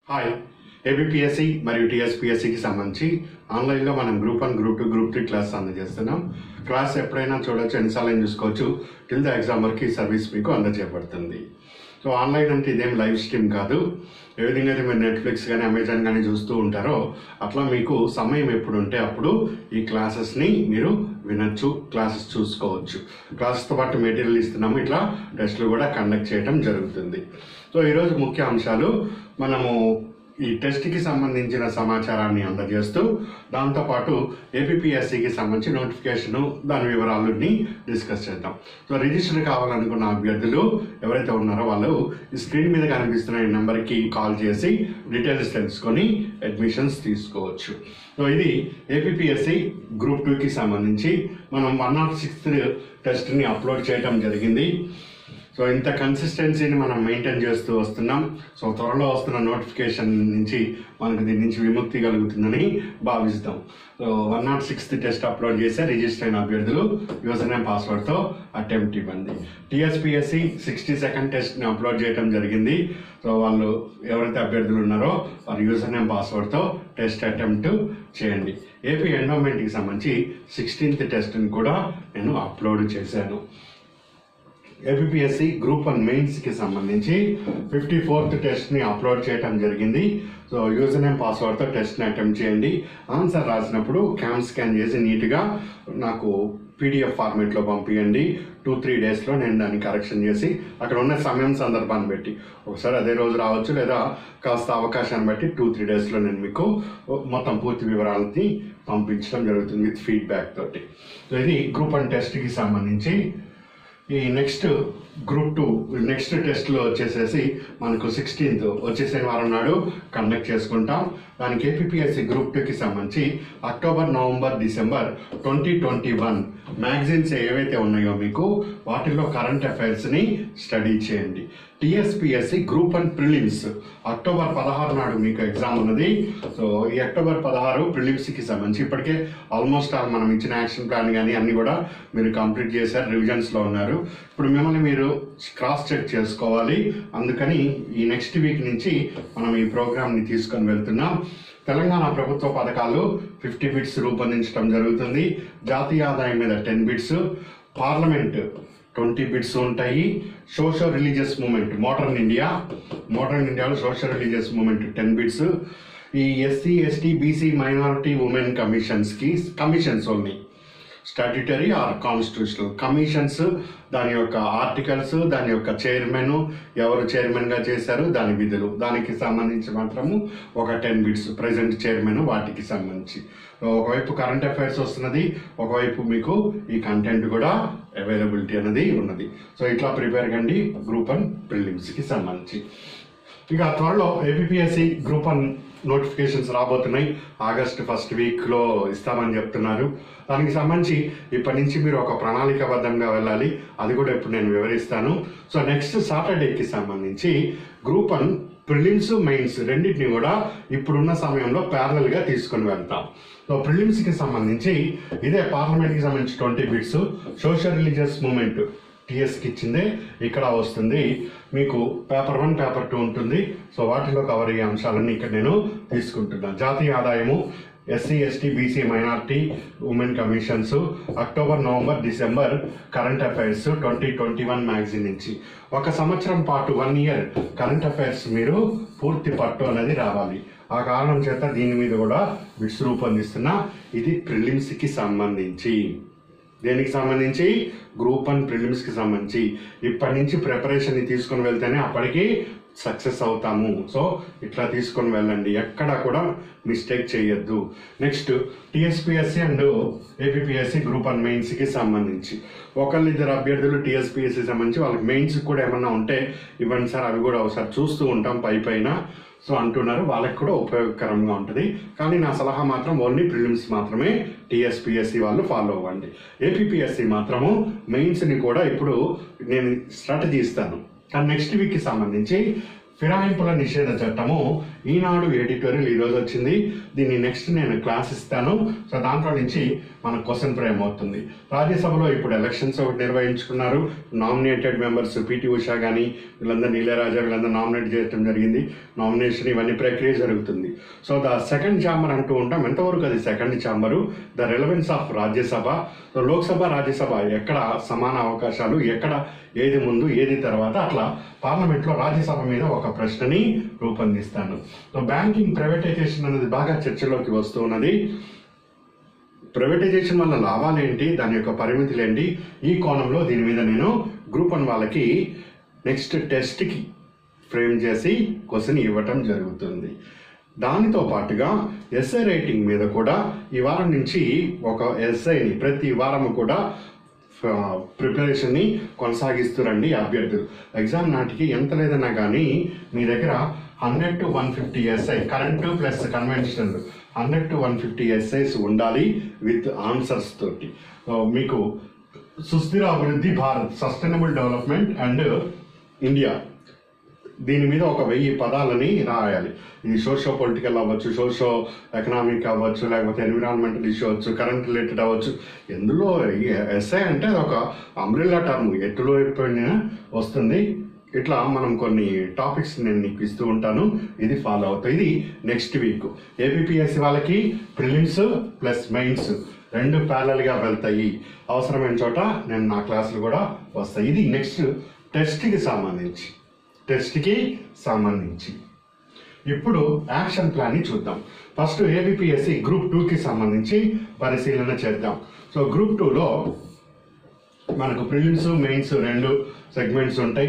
hi ABPSC మరియు టీఎస్పిఎస్సికి సంబంధించి ఆన్లైన్లో మనం group one group two group three class అందజేస్తున్నాం క్లాస్ ఎప్పుడైనా చూడొచ్చు ఎన్నిసార్లు చూసుకోవచ్చు టిల్ ద ఎగ్జామ్ వరకు ఈ సర్వీస్ మీకు అందజేయబడుతుంది సో ఆన్లైన్ అంటే ఇదేం లైవ్ స్ట్రీమ్ కాదు ఏ విధంగా అయితే మీరు నెట్ఫ్లిక్స్ కానీ అమెజాన్ కానీ చూస్తూ ఉంటారో అట్లా మీకు సమయం ఎప్పుడు ఉంటే అప్పుడు ఈ క్లాసెస్ని మీరు వినొచ్చు క్లాసెస్ చూసుకోవచ్చు క్లాసెస్తో పాటు మెటీరియల్ ఇస్తున్నాము ఇట్లా టెస్టులు కూడా కండక్ట్ చేయడం జరుగుతుంది సో ఈరోజు ముఖ్య అంశాలు మనము ఈ టెస్ట్కి సంబంధించిన సమాచారాన్ని అందజేస్తూ దాంతోపాటు ఏపీఎస్సికి సంబంధించి నోటిఫికేషను దాని వివరాలని డిస్కస్ చేద్దాం సో రిజిస్టర్ కావాలనుకున్న అభ్యర్థులు ఎవరైతే ఉన్నారో వాళ్ళు ఈ స్క్రీన్ మీద కనిపిస్తున్న ఈ నెంబర్కి కాల్ చేసి డీటెయిల్స్ తెలుసుకొని అడ్మిషన్స్ తీసుకోవచ్చు సో ఇది ఏపీఎస్సి గ్రూప్ టూకి సంబంధించి మనం వన్ నాట్ సిక్స్త్ టెస్ట్ని అప్లోడ్ చేయడం జరిగింది సో ఇంత కన్సిస్టెన్సీని మనం మెయింటైన్ చేస్తూ వస్తున్నాం సో త్వరలో వస్తున్న నోటిఫికేషన్ నుంచి మనకు దీని నుంచి విముక్తి కలుగుతుందని భావిస్తాం so one naught sixth test upload చేస్తే రిజిస్టర్ అయిన అభ్యర్థులు యూజర్ నేమ్ పాస్వర్డ్తో అటెంప్ట్ ఇవ్వండి టీఎస్పిఎస్సి సిక్స్టీ సెకండ్ టెస్ట్ని అప్లోడ్ చేయడం జరిగింది సో వాళ్ళు ఎవరైతే అభ్యర్థులు ఉన్నారో వారి యూజర్ నేమ్ పాస్వర్డ్తో టెస్ట్ అటెంప్ట్ చేయండి ఏపీ ఎండోమెంట్కి సంబంధించి సిక్స్టీన్త్ టెస్ట్ని కూడా నేను అప్లోడ్ చేశాను ఏపీఎస్సి గ్రూప్ వన్ మెయిన్స్కి సంబంధించి ఫిఫ్టీ ఫోర్త్ టెస్ట్ని అప్లోడ్ చేయడం జరిగింది సో యూజర్ నేమ్ పాస్వర్డ్తో టెస్ట్ని అటెంప్ట్ చేయండి ఆన్సర్ రాసినప్పుడు క్యామ్ స్కాన్ చేసి నీట్గా నాకు పీడిఎఫ్ ఫార్మేట్లో పంపించండి టూ త్రీ డేస్లో నేను దాన్ని కరెక్షన్ చేసి అక్కడ ఉన్న సమయం సందర్భాన్ని బట్టి ఒకసారి అదే రోజు రావచ్చు లేదా కాస్త అవకాశాన్ని బట్టి టూ త్రీ డేస్లో నేను మీకు మొత్తం పూర్తి వివరాలని పంపించడం జరుగుతుంది విత్ ఫీడ్బ్యాక్ తోటి సో ఇది గ్రూప్ వన్ టెస్ట్కి సంబంధించి ఈ నెక్స్ట్ గ్రూప్ టూ నెక్స్ట్ టెస్ట్లో వచ్చేసేసి మనకు సిక్స్టీన్త్ వచ్చే శనివారం నాడు కండక్ట్ చేసుకుంటాం దానికి ఏపీఎస్సి గ్రూప్ టూకి సంబంధించి October November December twenty twenty one magazines ఏవైతే ఉన్నాయో మీకు వాటిల్లో కరెంట్ అఫైర్స్ని స్టడీ చేయండి TSPSC group one prelims October పదహారు నాడు మీకు ఎగ్జామ్ ఉన్నది సో ఈ అక్టోబర్ పదహారు ప్రిలిమ్స్కి సంబంధించి ఇప్పటికే ఆల్మోస్ట్ ఆల్ మనం ఇచ్చిన యాక్షన్ ప్లాన్ కానీ అన్ని కూడా మీరు కంప్లీట్ చేశారు రివిజన్స్లో ఉన్నారు ఇప్పుడు మిమ్మల్ని మీరు క్రాస్ చెక్ చేసుకోవాలి అందుకని ఈ నెక్స్ట్ వీక్ నుంచి మనం ఈ ప్రోగ్రామ్ని తీసుకొని వెళ్తున్నాం తెలంగాణ ప్రభుత్వ పథకాలు ఫిఫ్టీ బిట్స్ రూపొందించడం జరుగుతుంది జాతీయ ఆదాయం మీద ten bits parliament twenty bits ఉంటాయి social religious movement modern India modern ఇండియాలో social religious movement ten bits ఈ SC ST BC minority women కమిషన్స్కి కమిషన్స్ ఉన్నాయి స్టాట్యుటరీ ఆర్ కాన్స్టిట్యూషనల్ కమిషన్స్ దాని యొక్క ఆర్టికల్స్ దాని యొక్క చైర్మన్ ఎవరు చైర్మన్గా చేశారు దాని విధులు దానికి సంబంధించి మాత్రము ఒక టెన్ బిట్స్ ప్రజెంట్ చైర్మన్ వాటికి సంబంధించి ఒకవైపు కరెంట్ అఫైర్స్ వస్తున్నది ఒకవైపు మీకు ఈ కంటెంట్ కూడా అవైలబిలిటీ అనేది ఉన్నది సో ఇట్లా ప్రిపేర్ కండి గ్రూప్ వన్ ప్రిలిమ్స్కి సంబంధించి ఇక త్వరలో ఏపీఎస్సి గ్రూప్ వన్ నోటిఫికేషన్స్ రాబోతున్నాయి ఆగస్ట్ ఫస్ట్ వీక్లో ఇస్తామని చెప్తున్నారు దానికి సంబంధించి ఇప్పటి నుంచి మీరు ఒక ప్రణాళికాబద్ధంగా వెళ్ళాలి అది కూడా ఇప్పుడు నేను వివరిస్తాను సో నెక్స్ట్ సాటర్డేకి సంబంధించి గ్రూప్ వన్ ప్రిలిమ్స్ మెయిన్స్ రెండింటిని కూడా ఇప్పుడున్న సమయంలో ప్యారలల్గా తీసుకొని వెళ్తాం సో ప్రిలిమ్స్కి సంబంధించి ఇదే పార్లమెంట్కి సంబంధించి twenty bits social religious movement టీఎస్కి ఇచ్చిందే ఇక్కడ వస్తుంది మీకు పేపర్ వన్ పేపర్ టూ ఉంటుంది సో వాటిలో కవర్ అయ్యే అంశాలన్నీ ఇక్కడ నేను తీసుకుంటున్నాను జాతీయ ఆదాయము SC ST BC minority women commissions October November December current affairs twenty twenty one magazine నుంచి ఒక సంవత్సరం పాటు వన్ ఇయర్ కరెంట్ అఫైర్స్ మీరు పూర్తి పట్టు అనేది రావాలి ఆ కారణం చేత దీని మీద కూడా బిట్స్ రూపొందిస్తున్న ఇది ప్రిలిమ్స్కి సంబంధించి దేనికి సంబంధించి గ్రూప్ వన్ ప్రిలిమ్స్కి సంబంధించి ఇప్పటి నుంచి ప్రిపరేషన్ తీసుకొని వెళ్తేనే అప్పటికి సక్సెస్ అవుతాము సో ఇట్లా తీసుకొని వెళ్ళండి ఎక్కడ కూడా మిస్టేక్ చేయొద్దు next TSPSC and APSC group one మెయిన్స్కి సంబంధించి ఒకళ్ళిద్దరు అభ్యర్థులు టిఎస్పిఎస్సి సంబంధించి వాళ్ళకి మెయిన్స్ కూడా ఏమన్నా ఉంటే ఇవ్వండి సార్ అవి కూడా ఒకసారి చూస్తూ ఉంటాం పై పైన సో అంటున్నారు వాళ్ళకి కూడా ఉపయోగకరంగా ఉంటుంది కానీ నా సలహా మాత్రం ఓన్లీ ప్రిలిమ్స్ మాత్రమే టీఎస్పిఎస్సి వాళ్ళు ఫాలో అవ్వండి ఏపీఎస్సి మాత్రము మెయిన్స్ని కూడా ఇప్పుడు నేను స్ట్రాటజీ ఇస్తాను కానీ నెక్స్ట్ వీక్కి సంబంధించి ఫిరాయింపుల నిషేధ చట్టము ఈనాడు ఎడిటోరియల్ ఈ రోజు వచ్చింది దీన్ని నెక్స్ట్ నేను క్లాస్ ఇస్తాను సో దాంట్లో నుంచి మన క్వశ్చన్ ఫ్రేమ్ అవుతుంది రాజ్యసభలో ఇప్పుడు ఎలక్షన్స్ ఒకటి నిర్వహించుకున్నారు నామినేటెడ్ మెంబర్స్ పిటి ఉషా కానీ వీళ్ళందరూ నీలరాజా వీళ్ళందరూ నామినేట్ చేయడం జరిగింది నామినేషన్ ఇవన్నీ ప్రక్రియ జరుగుతుంది సో ద సెకండ్ ఛాంబర్ అంటూ ఉంటాం ఎంతవరకు అది second chamber the relevance of Rajya Sabha so Lok Sabha Rajya Sabha ఎక్కడ సమాన అవకాశాలు ఎక్కడ ఏది ముందు ఏది తర్వాత అట్లా పార్లమెంట్లో రాజ్యసభ మీద ఒక ప్రశ్నని రూపొందిస్తాను సో బ్యాంకింగ్ ప్రైవేటైజేషన్ అనేది బాగా చర్చలోకి వస్తూ ఉన్నది ప్రైవేటైజేషన్ వల్ల లాభాలు ఏంటి దాని యొక్క పరిమితులు ఏంటి ఈ కోణంలో దీని మీద నేను గ్రూప్ వన్ వాళ్ళకి నెక్స్ట్ టెస్ట్కి ఫ్రేమ్ చేసి క్వశ్చన్ ఇవ్వటం జరుగుతుంది దానితో పాటుగా ఎస్ఐ రైటింగ్ మీద కూడా ఈ వారం నుంచి ఒక ఎస్ఐని ప్రతి వారం కూడా ప్రిపరేషన్ని కొనసాగిస్తురండి అభ్యర్థులు ఎగ్జామ్ నాటికి ఎంత లేదన్నా కానీ మీ దగ్గర hundred to one fifty SI current plus conventional hundred to one fifty SIs ఉండాలి విత్ ఆన్సర్స్ తోటి సో మీకు సుస్థిర అభివృద్ధి Bharat sustainable development and India దీని మీద ఒక వెయ్యి పదాలని రాయాలి ఇది సోషో పొలిటికల్ అవ్వచ్చు సోషో ఎకనామిక్ అవ్వచ్చు లేకపోతే ఎన్విరాన్మెంటల్ ఇష్యూ అవ్వచ్చు కరెంట్ రిలేటెడ్ అవ్వచ్చు ఎందులో ఎస్ఐ అంటే అది ఒక అంబ్రిల్లా టర్మ్ ఎట్టులో ఎప్పుడైనా వస్తుంది ఇట్లా మనం కొన్ని టాపిక్స్ నేను నీకు ఇస్తూ ఉంటాను ఇది ఫాలో అవుతాయి ఇది నెక్స్ట్ వీక్ ఏపీఎస్సి వాళ్ళకి ప్రిలిమ్స్ ప్లస్ మెయిన్స్ రెండు ప్యారల్గా వెళ్తాయి అవసరమైన చోట నేను నా క్లాసులు కూడా వస్తాయి ఇది నెక్స్ట్ టెస్ట్కి సంబంధించి టెస్ట్కి సంబంధించి ఇప్పుడు యాక్షన్ ప్లాన్ని చూద్దాం ఫస్ట్ ఏబిపిఎస్సి గ్రూప్ టూకి సంబంధించి పరిశీలన చేద్దాం సో గ్రూప్ టూలో మనకు ప్రిలిమ్స్ మెయిన్స్ రెండు సెగ్మెంట్స్ ఉంటాయి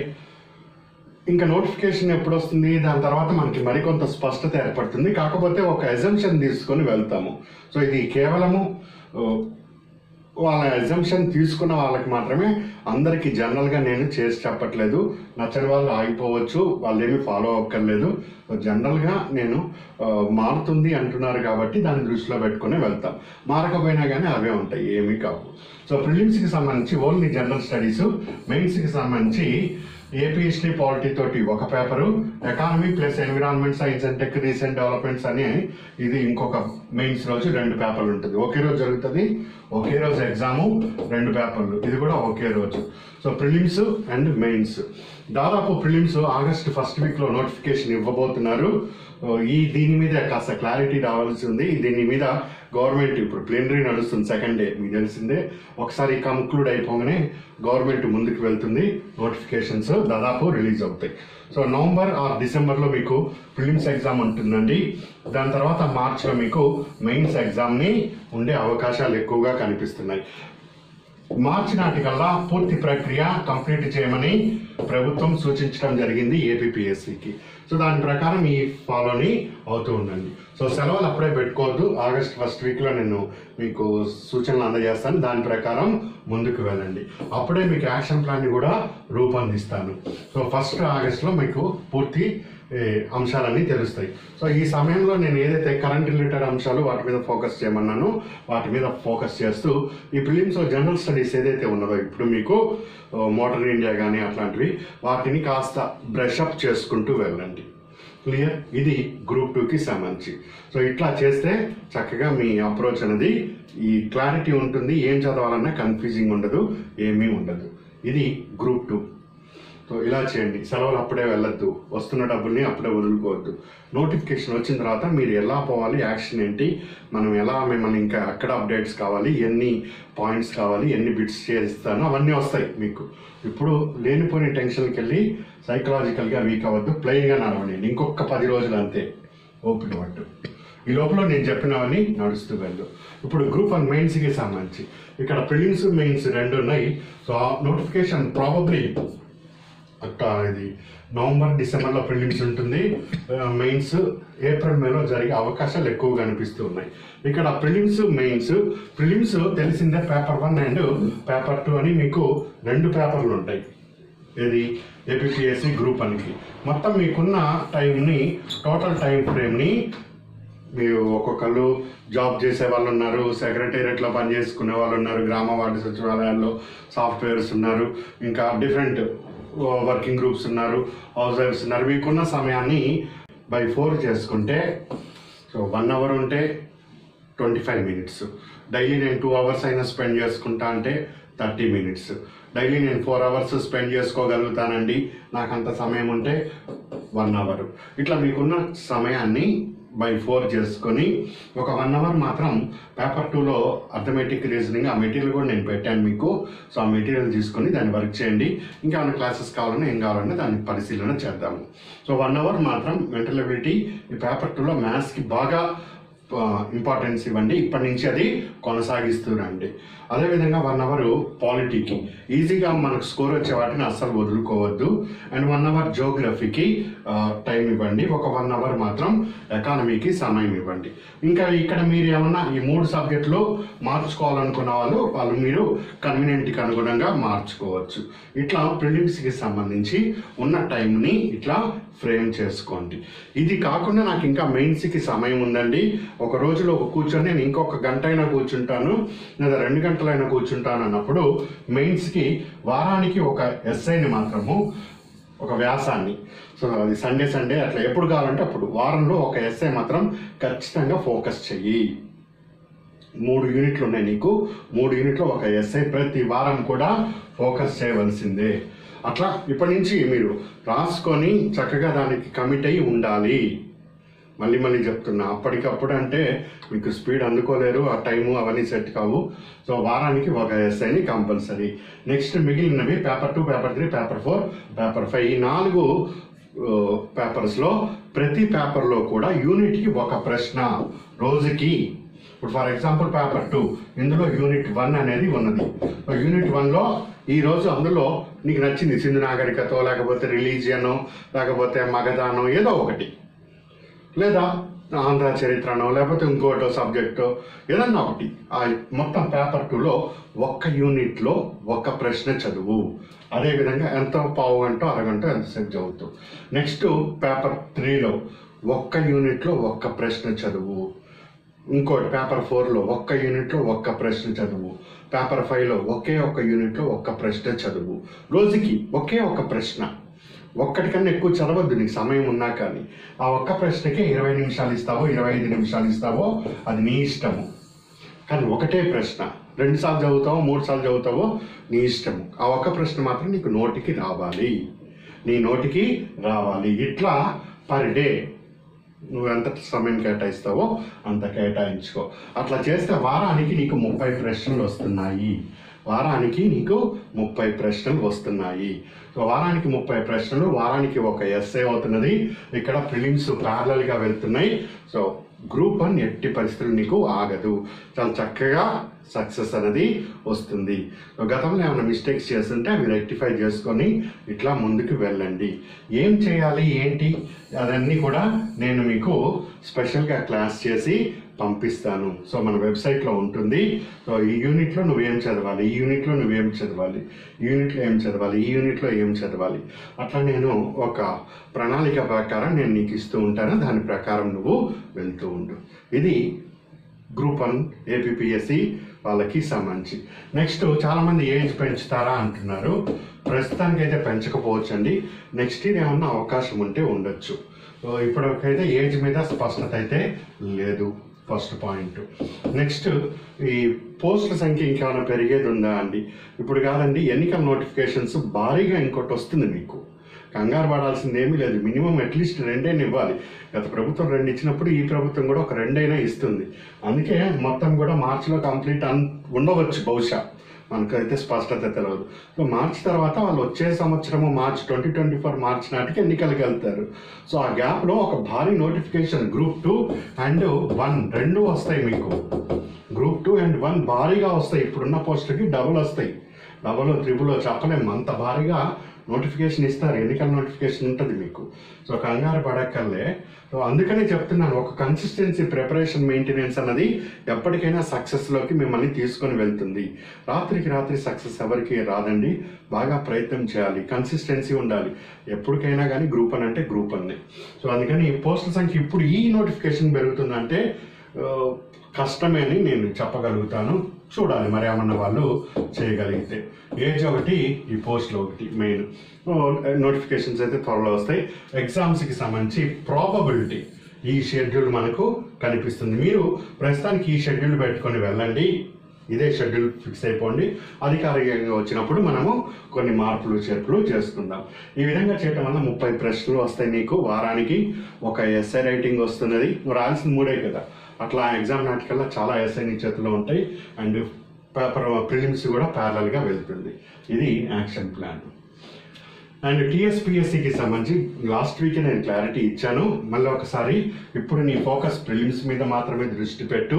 ఇంకా నోటిఫికేషన్ ఎప్పుడు వస్తుంది దాని తర్వాత మనకి మరికొంత స్పష్టత ఏర్పడుతుంది కాకపోతే ఒక ఎజంప్షన్ తీసుకొని వెళ్తాము సో ఇది కేవలము ఓ, వాళ్ళ ఎగ్జంప్షన్ తీసుకున్న వాళ్ళకి మాత్రమే అందరికీ జనరల్గా నేను చేసి చెప్పట్లేదు నచ్చని వాళ్ళు ఆగిపోవచ్చు వాళ్ళు ఏమీ ఫాలో అవ్వక్కర్లేదు జనరల్గా నేను ఆ, మారుతుంది అంటున్నారు కాబట్టి దాన్ని దృష్టిలో పెట్టుకుని వెళ్తాం మారకపోయినా కానీ అవే ఉంటాయి ఏమీ కావు సో ప్రిలిమ్స్కి సంబంధించి ఓన్లీ జనరల్ స్టడీస్ మెయిన్స్కి సంబంధించి ఏపీ హిస్టరీ పాలిటీ తోటి ఒక paper economy plus environment science and tech recent developments అని ఇది ఇంకొక మెయిన్స్ రోజు రెండు పేపర్లు ఉంటుంది ఒకే రోజు జరుగుతుంది ఒకే రోజు ఎగ్జాము రెండు పేపర్లు ఇది కూడా ఒకే రోజు సో ప్రిలిమ్స్ అండ్ మెయిన్స్ దాదాపు ప్రిలిమ్స్ ఆగస్ట్ ఫస్ట్ వీక్ లో నోటిఫికేషన్ ఇవ్వబోతున్నారు ఓ, ఈ దీని మీద కాస్త క్లారిటీ రావాల్సి ఉంది దీని మీద గవర్నమెంట్ ఇప్పుడు ప్లేనరీ నడుస్తుంది సెకండ్ డే మీకు తెలిసిందే ఒకసారి కంక్లూడ్ అయిపోగానే గవర్నమెంట్ ముందుకు వెళ్తుంది నోటిఫికేషన్స్ దాదాపు రిలీజ్ అవుతాయి సో నవంబర్ ఆర్ డిసెంబర్లో మీకు ప్రిలిమ్స్ ఎగ్జామ్ ఉంటుందండి దాని తర్వాత మార్చ్లో మీకు మెయిన్స్ ఎగ్జామ్ని ఉండే అవకాశాలు ఎక్కువగా కనిపిస్తున్నాయి మార్చి నాటికల్లా పూర్తి ప్రక్రియ కంప్లీట్ చేయమని ప్రభుత్వం సూచించడం జరిగింది ఏపీఎస్సికి సో దాని ప్రకారం ఈ ఫాలోని అవుతూ ఉండండి సో సెలవులు అప్పుడే పెట్టుకోవద్దు ఆగస్ట్ ఫస్ట్ వీక్లో నేను మీకు సూచనలు అందజేస్తాను దాని ప్రకారం ముందుకు వెళ్ళండి అప్పుడే మీకు యాక్షన్ ప్లాన్ కూడా రూపొందిస్తాను సో ఫస్ట్ ఆగస్ట్లో మీకు పూర్తి ఏ, అంశాలన్నీ తెలుస్తాయి సో ఈ సమయంలో నేను ఏదైతే కరెంట్ రిలేటెడ్ అంశాలు వాటి మీద ఫోకస్ చేయమన్నానో వాటి మీద ఫోకస్ చేస్తూ ఈ ప్రిలిమ్స్ జనరల్ స్టడీస్ ఏదైతే ఉన్నదో ఇప్పుడు మీకు మోడర్న్ ఇండియా కానీ అట్లాంటివి వాటిని కాస్త బ్రష్ అప్ చేసుకుంటూ వెళ్ళండి క్లియర్ ఇది గ్రూప్ టూకి సంబంధించి సో ఇట్లా చేస్తే చక్కగా మీ అప్రోచ్ అనేది ఈ క్లారిటీ ఉంటుంది ఏం చదవాలన్నా కన్ఫ్యూజింగ్ ఉండదు ఏమీ ఉండదు ఇది గ్రూప్ టూ సో ఇలా చేయండి సెలవులు అప్పుడే వెళ్ళొద్దు వస్తున్న డబ్బుల్ని అప్పుడే వదులుకోవద్దు నోటిఫికేషన్ వచ్చిన తర్వాత మీరు ఎలా పోవాలి యాక్షన్ ఏంటి మనం ఎలా మిమ్మల్ని ఇంకా ఎక్కడ అప్డేట్స్ కావాలి ఎన్ని పాయింట్స్ కావాలి ఎన్ని బిట్స్ చేస్తానో అవన్నీ వస్తాయి మీకు ఇప్పుడు లేనిపోయిన టెన్షన్కి వెళ్ళి సైకలాజికల్గా వీక్ అవ్వద్దు ప్లెయిన్గా నడవండి ఇంకొక పది రోజులు అంతే ఓపిక పట్టు ఈ లోపల నేను చెప్పినవన్నీ నడుస్తూ వెళ్ళు ఇప్పుడు గ్రూప్ వన్ మెయిన్స్కి సంబంధించి ఇక్కడ ప్రిలిమ్స్ మెయిన్స్ రెండు ఉన్నాయి సో నోటిఫికేషన్ ప్రాబబ్లీ అక్క ఇది నవంబర్ డిసెంబర్లో ప్రిలిమ్స్ ఉంటుంది మెయిన్స్ ఏప్రిల్ మేలో జరిగే అవకాశాలు ఎక్కువగా కనిపిస్తూ ఉన్నాయి ఇక్కడ ప్రిలిమ్స్ మెయిన్స్ ప్రిలిమ్స్ తెలిసిందే paper one and paper two అని మీకు రెండు పేపర్లు ఉంటాయి ఇది ఏపీఎస్సి గ్రూప్ అనికి మొత్తం మీకున్న టైంని టోటల్ టైం ఫ్రేమ్ని మీరు ఒక్కొక్కళ్ళు జాబ్ చేసే వాళ్ళు ఉన్నారు సెక్రటేరియట్లో పనిచేసుకునే వాళ్ళు ఉన్నారు గ్రామ వార్డు సచివాలయాల్లో సాఫ్ట్వేర్స్ ఉన్నారు ఇంకా డిఫరెంట్ వర్కింగ్ గ్రూప్స్ ఉన్నారు హౌస్ వైఫ్స్ ఉన్నారు మీకున్న సమయాన్ని బై ఫోర్ చేసుకుంటే సో వన్ అవర్ ఉంటే ట్వంటీ ఫైవ్ మినిట్స్ డైలీ నేను టూ అవర్స్ అయినా స్పెండ్ చేసుకుంటా అంటే థర్టీ మినిట్స్ డైలీ నేను ఫోర్ అవర్స్ స్పెండ్ చేసుకోగలుగుతానండి నాకు అంత సమయం ఉంటే వన్ అవర్ ఇట్లా మీకున్న సమయాన్ని బై ఫోర్ చేసుకొని ఒక వన్ అవర్ మాత్రం పేపర్ టూలో అథమెటిక్ రీజనింగ్ ఆ మెటీరియల్ కూడా నేను పెట్టాను మీకు సో ఆ మెటీరియల్ తీసుకొని దాన్ని వర్క్ చేయండి ఇంకా ఏమైనా క్లాసెస్ కావాలన్నా ఏం కావాలన్నా దాన్ని పరిశీలన చేద్దాము సో వన్ అవర్ మాత్రం మెంటల్ ఎబిలిటీ ఈ పేపర్ టూలో మ్యాథ్స్కి బాగా ఇంపార్టెన్స్ ఇవ్వండి ఇప్పటి నుంచి అది కొనసాగిస్తూ రండి అదేవిధంగా వన్ అవర్ పాలిటీకి ఈజీగా మనకు స్కోర్ వచ్చే వాటిని అస్సలు వదులుకోవద్దు అండ్ వన్ అవర్ జోగ్రఫీకి టైం ఇవ్వండి ఒక వన్ అవర్ మాత్రం ఎకానమీకి సమయం ఇవ్వండి ఇంకా ఇక్కడ మీరు ఏమన్నా ఈ మూడు సబ్జెక్టులు మార్చుకోవాలనుకున్న వాళ్ళు వాళ్ళు మీరు కన్వీనియంట్కి అనుగుణంగా మార్చుకోవచ్చు ఇట్లా ప్రిలిమ్స్కి సంబంధించి ఉన్న టైంని ఇట్లా ఫ్రేమ్ చేసుకోండి ఇది కాకుండా నాకు ఇంకా మెయిన్స్కి సమయం ఉందండి ఒక రోజులో ఒక కూర్చొని నేను ఇంకొక గంట అయినా కూర్చుంటాను లేదా రెండు గంటలైనా కూర్చుంటాను అన్నప్పుడు మెయిన్స్కి వారానికి ఒక ఎస్ఐని మాత్రము ఒక వ్యాసాన్ని సో అది సండే సండే అట్లా ఎప్పుడు కావాలంటే అప్పుడు వారంలో ఒక ఎస్ఐ మాత్రం ఖచ్చితంగా ఫోకస్ చెయ్యి మూడు యూనిట్లు ఉన్నాయి నీకు మూడు యూనిట్లు ఒక ఎస్ఐ ప్రతి వారం కూడా ఫోకస్ చేయవలసిందే అట్లా ఇప్పటి నుంచి మీరు రాసుకొని చక్కగా దానికి కమిట్ అయి ఉండాలి మళ్ళీ మళ్ళీ చెప్తున్నా అప్పటికప్పుడు అంటే మీకు స్పీడ్ అందుకోలేరు ఆ టైము అవన్నీ సెట్ కావు సో వారానికి ఒక ఎస్ఐని కంపల్సరీ నెక్స్ట్ మిగిలినవి paper two paper three paper four paper five ఈ నాలుగు పేపర్స్లో ప్రతి పేపర్లో కూడా యూనిట్కి ఒక ప్రశ్న రోజుకి ఇప్పుడు ఫర్ ఎగ్జాంపుల్ పేపర్ టూ ఇందులో యూనిట్ వన్ అనేది ఉన్నది యూనిట్ వన్లో ఈ రోజు అందులో నీకు నచ్చింది సింధు నాగరికతో లేకపోతే రిలీజియన్ లేకపోతే మగధానం ఏదో ఒకటి లేదా ఆంధ్ర చరిత్రనో లేకపోతే ఇంకోటో సబ్జెక్టో ఏదన్నా ఒకటి ఆ మొత్తం పేపర్ టూలో ఒక్క యూనిట్లో ఒక్క ప్రశ్న చదువు అదేవిధంగా ఎంత పావు గంట అరగంట ఎంతసేపు చదువుతావు నెక్స్ట్ పేపర్ త్రీలో ఒక్క యూనిట్లో ఒక్క ప్రశ్న చదువు ఇంకోటి పేపర్ ఫోర్లో ఒక్క యూనిట్లో ఒక్క ప్రశ్న చదువు పేపర్ ఫైవ్లో ఒకే ఒక్క యూనిట్లో ఒక్క ప్రశ్న చదువు రోజుకి ఒకే ఒక్క ప్రశ్న ఒక్కటికన్నా ఎక్కువ చదవద్దు నీకు సమయం ఉన్నా కానీ ఆ ఒక్క ప్రశ్నకే ఇరవై నిమిషాలు ఇస్తావో ఇరవై ఐదు నిమిషాలు ఇస్తావో అది నీ ఇష్టము కానీ ఒకటే ప్రశ్న రెండు సార్లు చదువుతావో మూడు సార్లు చదువుతావో నీ ఇష్టము ఆ ఒక్క ప్రశ్న మాత్రం నీకు నోటికి రావాలి నీ నోటికి రావాలి ఇట్లా పర్ డే నువ్వు ఎంత సమయం కేటాయిస్తావో అంత కేటాయించుకో అట్లా చేస్తే వారానికి నీకు ముప్పై ప్రశ్నలు వస్తున్నాయి వారానికి నీకు ముప్పై ప్రశ్నలు వస్తున్నాయి సో వారానికి ముప్పై ప్రశ్నలు వారానికి ఒక ఎస్ఏ అవుతున్నది ఇక్కడ ప్రిలిమ్స్ గా వెళ్తున్నాయి సో గ్రూప్ వన్ ఎట్టి పరిస్థితులు నీకు ఆగదు చాలా చక్కగా సక్సెస్ అనేది వస్తుంది సో గతంలో ఏమైనా మిస్టేక్స్ చేస్తుంటే అవి రెక్టిఫై చేసుకొని ఇట్లా ముందుకు వెళ్ళండి ఏం చేయాలి ఏంటి అదన్నీ కూడా నేను మీకు స్పెషల్గా క్లాస్ చేసి పంపిస్తాను సో మన వెబ్సైట్లో ఉంటుంది సో ఈ యూనిట్లో నువ్వేం చదవాలి ఈ యూనిట్లో నువ్వేం చదవాలి ఈ యూనిట్లో ఏం చదవాలి ఈ యూనిట్లో ఏం చదవాలి అట్లా నేను ఒక ప్రణాళిక ప్రకారం నేను నీకు ఇస్తూ ఉంటాను దాని ప్రకారం నువ్వు వెళ్తూ ఉండు ఇది గ్రూప్ వన్ ఏపీఎస్సి వాళ్ళకి సంబంధించి నెక్స్ట్ చాలామంది ఏజ్ పెంచుతారా అంటున్నారు ప్రస్తుతానికి అయితే పెంచకపోవచ్చు అండి నెక్స్ట్ ఇయర్ ఏమన్నా అవకాశం ఉంటే ఉండొచ్చు సో ఇప్పటికైతే ఏజ్ మీద స్పష్టత అయితే లేదు ఫస్ట్ పాయింట్ నెక్స్ట్ ఈ పోస్టుల సంఖ్య ఇంకేమైనా పెరిగేది ఉందా అండి ఇప్పుడు కాదండి ఎన్నికల నోటిఫికేషన్స్ భారీగా ఇంకోటి వస్తుంది మీకు కంగారు పడాల్సింది ఏమీ లేదు మినిమం అట్లీస్ట్ రెండైనా ఇవ్వాలి గత ప్రభుత్వం రెండు ఇచ్చినప్పుడు ఈ ప్రభుత్వం కూడా ఒక రెండైనా ఇస్తుంది అందుకే మొత్తం కూడా మార్చిలో కంప్లీట్ అన్ ఉండవచ్చు బహుశా మనకైతే స్పష్టత తెలియదు సో మార్చి తర్వాత వాళ్ళు వచ్చే సంవత్సరము March twenty twenty four March నాటికి ఎన్నికలకు వెళ్తారు సో ఆ గ్యాప్లో ఒక భారీ notification group two and one రెండు వస్తాయి మీకు గ్రూప్ టూ అండ్ వన్ భారీగా వస్తాయి ఇప్పుడున్న పోస్టులకి డబుల్ వస్తాయి డబుల్ త్రిబుల్ చెప్పలేము అంత భారీగా నోటిఫికేషన్ ఇస్తారు ఎన్నికల నోటిఫికేషన్ ఉంటుంది మీకు సో కంగారు పడక్కర్లే సో అందుకనే చెప్తున్నాను ఒక కన్సిస్టెన్సీ ప్రిపరేషన్ మెయింటెనెన్స్ అన్నది ఎప్పటికైనా సక్సెస్లోకి మిమ్మల్ని తీసుకొని వెళ్తుంది రాత్రికి రాత్రి సక్సెస్ ఎవరికి రాదండి బాగా ప్రయత్నం చేయాలి కన్సిస్టెన్సీ ఉండాలి ఎప్పటికైనా కానీ గ్రూప్ అని అంటే గ్రూప్ అనే సో అందుకని పోస్టుల సంఖ్య ఇప్పుడు ఈ నోటిఫికేషన్ పెరుగుతుందంటే ఆ, కష్టమే అని నేను చెప్పగలుగుతాను చూడాలి మరి ఏమన్నా వాళ్ళు చేయగలిగితే ఏజ్ ఒకటి ఈ పోస్ట్లో ఒకటి మెయిన్ నోటిఫికేషన్స్ అయితే త్వరలో వస్తాయి ఎగ్జామ్స్కి సంబంధించి ప్రాబబిలిటీ ఈ షెడ్యూల్ మనకు కనిపిస్తుంది మీరు ప్రస్తుతానికి ఈ షెడ్యూల్ పెట్టుకొని వెళ్ళండి ఇదే షెడ్యూల్ ఫిక్స్ అయిపోండి అధికారికంగా వచ్చినప్పుడు మనము కొన్ని మార్పులు చేర్పులు చేసుకుందాం ఈ విధంగా చేయటం వల్ల ముప్పై ప్రశ్నలు వస్తాయి నీకు వారానికి ఒక ఎస్ఐ రైటింగ్ వస్తున్నది నువ్వు రాయాల్సిన మూడే కదా అట్లా ఎగ్జామ్ నాటికల్లా చాలా ఎస్ఐ నీ చేతిలో ఉంటాయి అండ్ పేపర్ ప్రిలిమ్స్ కూడా ప్యారలల్గా వెళ్తుంది ఇది యాక్షన్ ప్లాన్ అండ్ టీఎస్పిఎస్సికి సంబంధించి లాస్ట్ వీక్ నేను క్లారిటీ ఇచ్చాను మళ్ళీ ఒకసారి ఇప్పుడు నీ ఫోకస్ ప్రిలిమ్స్ మీద మాత్రమే దృష్టి పెట్టు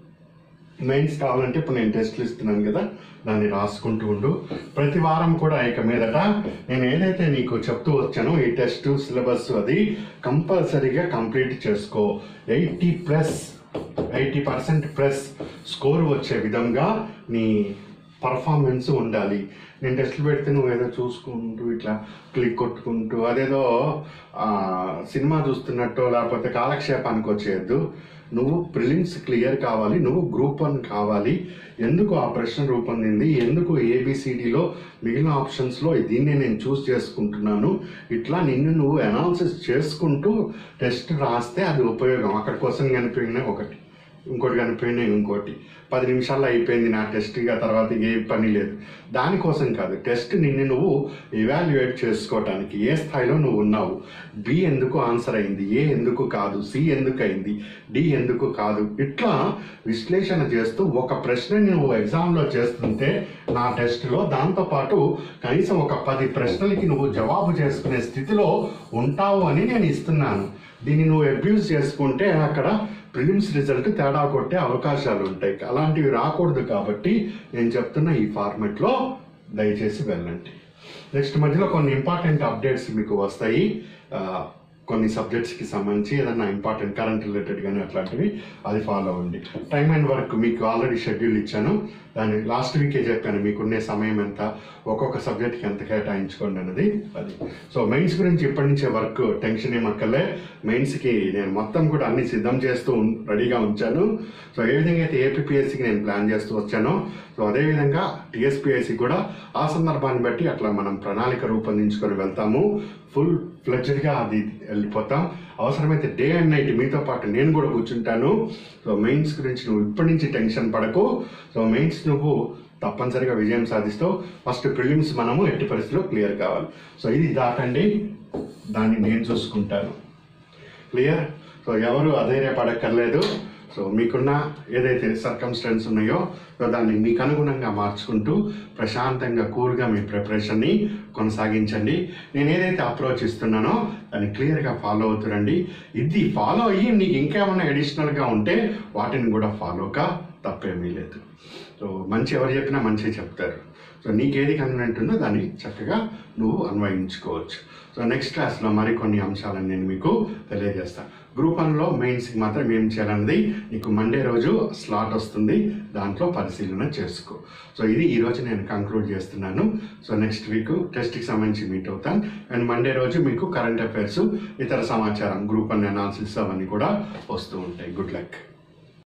మెయిన్స్ కావాలంటే ఇప్పుడు నేను టెస్ట్లు ఇస్తున్నాను కదా దాన్ని రాసుకుంటూ ఉండు ప్రతి వారం కూడా ఇక మీదట నేను ఏదైతే నీకు చెప్తూ వచ్చానో ఈ టెస్ట్ సిలబస్ అది కంపల్సరీగా కంప్లీట్ చేసుకో eighty plus eighty percent plus score వచ్చే విధంగా నీ పర్ఫార్మెన్స్ ఉండాలి నేను టెస్ట్లు పెడితే నువ్వు ఏదో చూసుకుంటూ ఇట్లా క్లిక్ కొట్టుకుంటూ అదేదో ఆ, సినిమా చూస్తున్నట్టు లేకపోతే కాలక్షేపానికి వచ్చేయద్దు నువ్వు ప్రిలిమ్స్ క్లియర్ కావాలి నువ్వు గ్రూప్ వన్ కావాలి ఎందుకు ఆ ప్రశ్న రూపొందింది ఎందుకు ఏబిసిడిలో మిగిలిన ఆప్షన్స్లో దీన్నే నేను చూస్ చేసుకుంటున్నాను ఇట్లా నిన్ను నువ్వు అనాలిసిస్ చేసుకుంటూ టెస్ట్ రాస్తే అది ఉపయోగం అక్కడ కోసం కనిపించిన ఒకటి ఇంకోటి కనిపోయినా ఇంకోటి పది నిమిషాల్లో అయిపోయింది నా టెస్ట్ ఇక తర్వాత ఏ పని లేదు దానికోసం కాదు టెస్ట్ నిన్ను నువ్వు ఇవాల్యుయేట్ చేసుకోవటానికి ఏ స్థాయిలో నువ్వు ఉన్నావు బి ఎందుకు ఆన్సర్ అయింది ఏ ఎందుకు కాదు సి ఎందుకు అయింది డి ఎందుకు కాదు ఇట్లా విశ్లేషణ చేస్తూ ఒక ప్రశ్నని నువ్వు ఎగ్జామ్లో చేస్తుంటే నా టెస్ట్లో దాంతోపాటు కనీసం ఒక పది ప్రశ్నలకి నువ్వు జవాబు చేసుకునే స్థితిలో ఉంటావు అని నేను ఇస్తున్నాను దీన్ని నువ్వు అబ్యూజ్ చేసుకుంటే అక్కడ ప్రిలిమ్స్ రిజల్ట్ తేడా కొట్టే అవకాశాలు ఉంటాయి అలాంటివి రాకూడదు కాబట్టి నేను చెప్తున్న ఈ ఫార్మెట్లో దయచేసి వెళ్ళండి నెక్స్ట్ మధ్యలో కొన్ని ఇంపార్టెంట్ అప్డేట్స్ మీకు వస్తాయి ఆ, కొన్ని సబ్జెక్ట్స్కి సంబంధించి ఏదన్నా ఇంపార్టెంట్ కరెంట్ రిలేటెడ్ కానీ అట్లాంటివి అది ఫాలో అవ్వండి టైం అండ్ వర్క్ మీకు ఆల్రెడీ షెడ్యూల్ ఇచ్చాను దాన్ని లాస్ట్ వీకే చెప్పాను మీకుండే సమయం ఎంత ఒక్కొక్క సబ్జెక్ట్కి ఎంత కేటాయించుకోండి అన్నది అది సో మెయిన్స్ గురించి ఇప్పటి నుంచే వర్క్ టెన్షన్ ఏమక్కర్లే మెయిన్స్కి నేను మొత్తం కూడా అన్ని సిద్ధం చేస్తూ ఉన్- రెడీగా ఉంచాను సో ఏ విధంగా అయితే ఏపీఎస్సికి నేను ప్లాన్ చేస్తూ వచ్చానో సో అదేవిధంగా టీఎస్పీఎస్సి కూడా ఆ సందర్భాన్ని బట్టి అట్లా మనం ప్రణాళిక రూపొందించుకొని వెళ్తాము ఫుల్ ఫ్లెడ్జ్డ్గా అది వెళ్ళిపోతాం అవసరమైతే డే అండ్ నైట్ మీతో పాటు నేను కూడా కూర్చుంటాను సో మెయిన్స్ గురించి నువ్వు ఇప్పటి నుంచి టెన్షన్ పడకు సో మెయిన్స్ నువ్వు తప్పనిసరిగా విజయం సాధిస్తావు ఫస్ట్ ప్రిలిమ్స్ మనము ఎట్టి పరిస్థితిలో క్లియర్ కావాలి సో ఇది దాటండి దాన్ని నేను చూసుకుంటాను క్లియర్ సో ఎవరు అధైర్యపడక్కర్లేదు సో మీకున్న ఏదైతే సర్కమ్స్టెన్స్ ఉన్నాయో సో దాన్ని మీకు అనుగుణంగా మార్చుకుంటూ ప్రశాంతంగా కూల్గా మీ ప్రిపరేషన్ని కొనసాగించండి నేను ఏదైతే అప్రోచ్ ఇస్తున్నానో దాన్ని క్లియర్గా ఫాలో అవుతురండి ఇది ఫాలో అయ్యి నీకు ఇంకేమైనా అడిషనల్గా ఉంటే వాటిని కూడా ఫాలోగా తప్పేమీ లేదు సో మంచి ఎవరు చెప్పినా మంచి చెప్తారు సో నీకేది కన్వీనెంట్ ఉందో దాన్ని చక్కగా నువ్వు అన్వయించుకోవచ్చు సో నెక్స్ట్ క్లాస్లో మరికొన్ని అంశాలను నేను మీకు తెలియజేస్తాను గ్రూప్ వన్లో మెయిన్స్కి మాత్రం ఏం చేయాలన్నది నీకు మండే రోజు స్లాట్ వస్తుంది దాంట్లో పరిశీలన చేసుకో సో ఇది ఈ రోజు నేను కంక్లూడ్ చేస్తున్నాను సో నెక్స్ట్ వీక్ టెస్ట్కి సంబంధించి మీట్ అవుతాను అండ్ మండే రోజు మీకు కరెంట్ అఫైర్స్ ఇతర సమాచారం గ్రూప్ వన్ అనాలిసిస్ అవన్నీ కూడా వస్తూ ఉంటాయి గుడ్ లక్